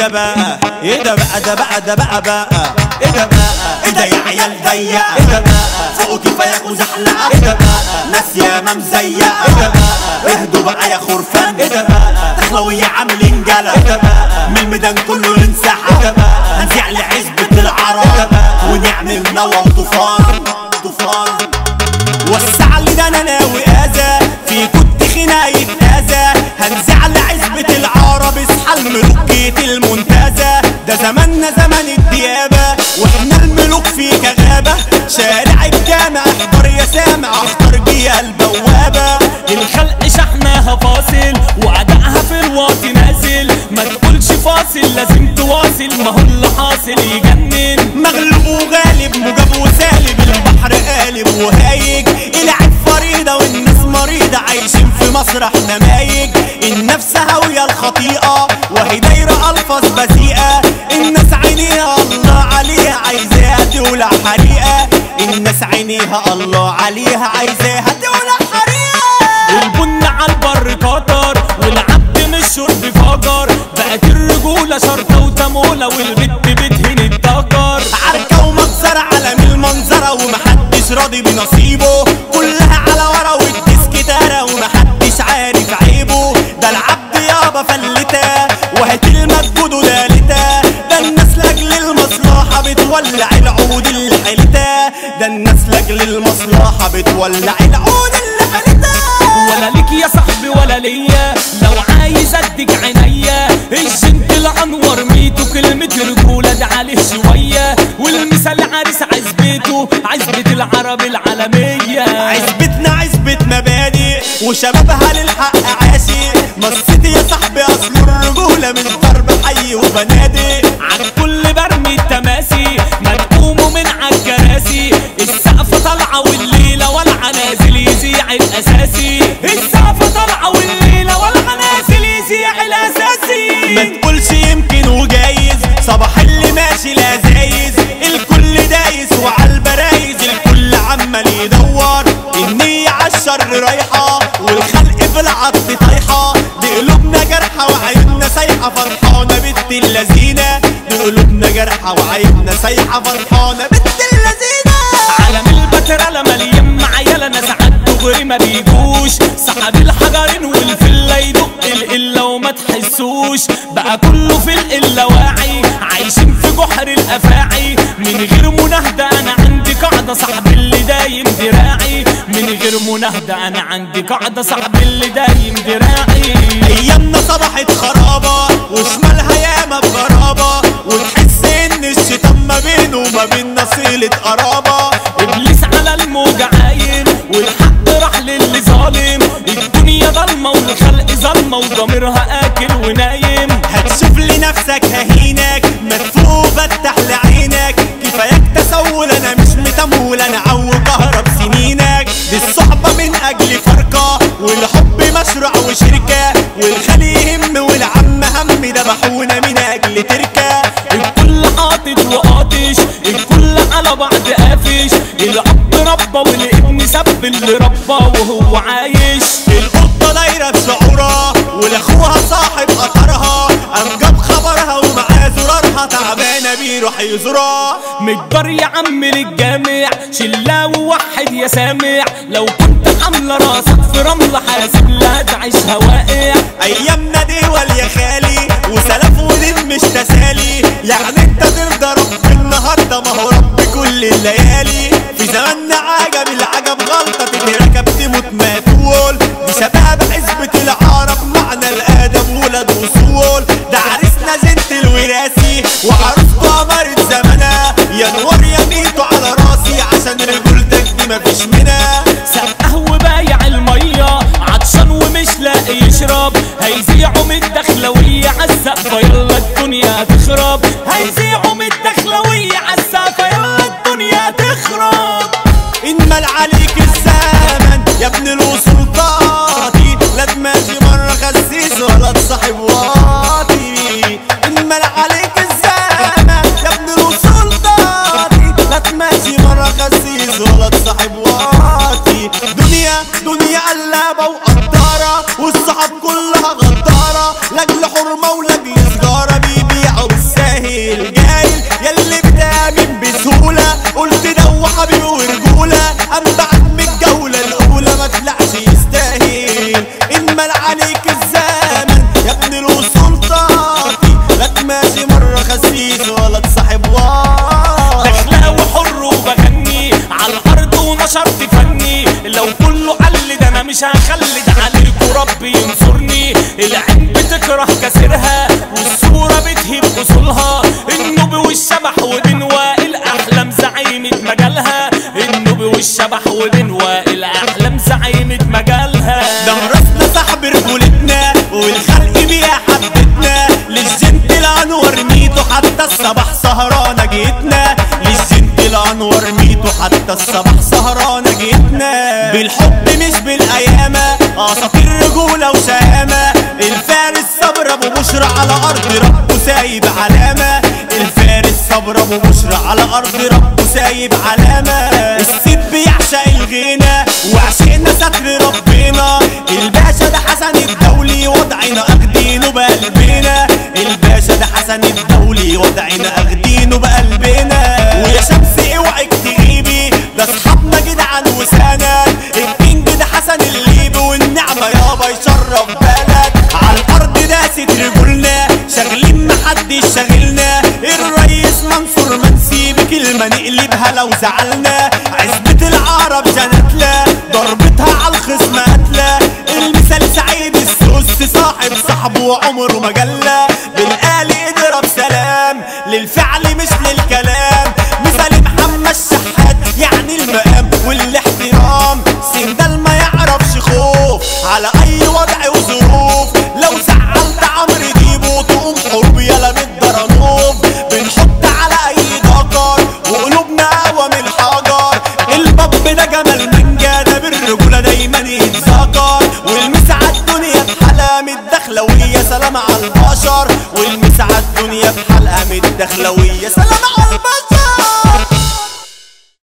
ده بقى ايه ده بقى ده بقى ده بقى بقى ايه ده بقى ايه ده يا عيال ضيقة ايه ده بقى فوقوا كفاية وزحلقة ايه ده بقى ناس ياما ايه ده مزيقة بقى اهدوا بقى يا خرفان ايه ده بقى تخلوية عاملين ايه جلب ده بقى من الميدان كله ايه ده ننسحب بقى هنزيع لعزبة ايه ده العرب بقى ونعمل نوى وطوفان طوفان وسع لي ده انا ناوي اذى في كنت خناية اذى هنزع لعزبة العرب اصحى الملوكية المنتزه ده زماننا زمن الديابة واحنا الملوك في كغابة شارع الجامع احضر يا سامع اختار جيه البوابة الخلق شحناها فاصل وأدائها في الواطي نازل ما تقولش فاصل لازم تواصل ما هو اللي حاصل يجنن مغلوب وغالب مجاب وسالب البحر قالب وهايج العب فريدة والناس مريضة عايشين في مسرح نمايج النفس هاوية الخطيئة وهي دايرة ألفاظ بذيئة الناس عينيها الله عليها عايزاها تولع حريقة الناس عينيها الله عليها عايزاها تولع حريقة البن على البر قطر والعبد من الشرب فجر بقت الرجولة شرطة وتمولة والبت بتهن الدجر عركة ومجزرة عالم المنظرة ومحدش راضي بنصيبه كلها على ورا والديسك دارة ومحدش عارف عيبه ده العبد يابا فلتة وهات المجهود ودالتة ده الناس لاجل المصلحة بتولع العود اللي حيلتها ده الناس لاجل المصلحة بتولع العود اللي حيلتها ولا ليك يا صاحبي ولا ليا لو عايز اديك عينيا الجنت الانور ميتو كلمة رجولة ده عليه شوية والمثال عريس عزبته عزبة العرب العالمية عزبتنا عزبة مبادئ وشبابها للحق عاشي مصيت يا صاحبي اصل الرجولة من ضرب حي وبنادق عن كل برمي التماسي ما تقوموا من عالكراسي السقف طالعة والليلة والعة نازل يذيع الأساسي السقف طالعة والليلة والعة نازل يذيع ما الأساسي تقولش يمكن وجايز صباح اللي ماشي لا زايز الكل دايس وعالبرايز الكل عمال يدور النية عالشر رايحة والخلق في العطف طايحة دي قلوبنا جرحة وعيوننا سايحة فرحانة بنت اللذينة دي قلوبنا جرحة وعيوننا سايحة فرحانة بنت اللذينة عالم البترالة مليان معيالة ناس عالدغري ما بيجوش سحب الحجرين والفلة يدق القلة وما تحسوش بقى كله في القلة واعي عايشين في جحر الأفاعي من غير مناهدة أنا عندي قاعدة صاحب اللي دايم دراعي من غير مناهدة أنا عندي قاعدة صاحب اللي دايم دراعي ايامنا صبحت خرابة وشمالها ياما بغرابة وتحس ان الشيطان ما بينه وما بين صلة قرابة ابليس على الموجة عايم والحق راح للي ظالم الدنيا ضلمة والخلق ظلمة وضميرها اكل ونايم هتشوف لنفسك ههينك مدفوع فتح لعينك كفاياك تسول انا مش متمول انا عو كهرب سنينك دي الصحبة من اجل فرقة والحب مشروع وشركة والخلي يهم والعم هم دبحونا من اجل تركة الكل حاطط وقاطش الكل على بعض قافش الاب ربى والابن سب اللي ربى وهو عايش القطة دايرة بشعورها ولاخوها صاحب قطرها قام جاب خبرها ومعاه زرارها تعبانة بيروح يزورها متجر يا عم للجامع شلا ووحد يا سامع لو كنت حاملة راسك في رملة حاسب لا تعيشها واقع ايامنا دول يا خالي وسلف ودين مش تسالي يعني انت ترضى رب النهارده ما هو رب كل الليالي في زماننا عجب العجب غلطه تتركب تموت ما تقول دي شباب عزبة العرب معنى الادب ولاد وصول ده عريسنا زنت الوراثي وعروسته قمرت زمانها يا نور يا ميتو على راسي عشان رجولتك دي مفيش منها سقه وبايع المية عطشان ومش لاقي يشرب هيذيعوا من الدخلوية عالسقفة يلا الدنيا تخرب هيذيعوا من الدخلوية عالسقفة يلا الدنيا تخرب انمل عليك الزمن يا ابن الوصول طاطي لا تماشي مرة خسيس ولا تصاحب واطي انمل عليك الزمن يا ابن الوصول طاطي لا تماشي مرة خسيس ولا تصاحب واطي دنيا دنيا قلابة وقدارة والصحاب كلها غدارة لاجل حرمة ولاجل سجارة بيبيعوا لو كله قل ده انا مش هخلي ده عليكوا ربي ينصرني العين بتكره كسرها والصورة بتهيب اصولها النوب والشبح وبين وائل احلام زعيمة مجالها النوب والشبح وبين وائل احلام زعيمة مجالها ده راسنا صاحب رجولتنا والخلق بيها حبتنا للجنت الانور ميتو حتى الصباح سهرانه جيتنا للجنت الانور ميتو حتى الصباح سهرانه جيتنا بالحب مش بالايامه اساطير رجوله وشهامه الفارس صبر ابو بشرى على ارض ربه سايب علامه الفارس صبر ابو بشرى على ارض ربه سايب علامه السيد بيعشق الغنى وعشقنا ستر ربنا الباشا ده حسن الدولي وضعنا اخدينه بقلبنا الباشا ده حسن الدولي وضعنا اخدينه بقلبنا ويا شمس اوعك تغيبي ده اصحابنا جدعان وسند الكينج ده حسن الليبي والنعمه يابا يشرف بلد على الارض داست رجولنا شاغلين محدش شاغلنا الرئيس منصور منسيب كلمه نقلبها لو زعلنا عزبة العرب جنتلا ضربتها على الخصم قتلة المثال سعيد السوس صاحب صاحبه وعمره مجلة بالآلي اضرب سلام للفعل مش للكلام مثال محمد شحات يعني المقام والاحترام سندال ما يعرفش خوف على اي وضع وظروف لو زعلت عمرو ديبو تقوم حروب يلا بالدرنوف بنحط على اي دكر وقلوبنا اقوى من الحجر الباب ده جمال منجا ده بالرجوله دايما يتذكر والمسعى الدنيا بحلقه متدخلويه سلام على البشر والمسعى الدنيا بحلقه متدخلويه سلام على البشر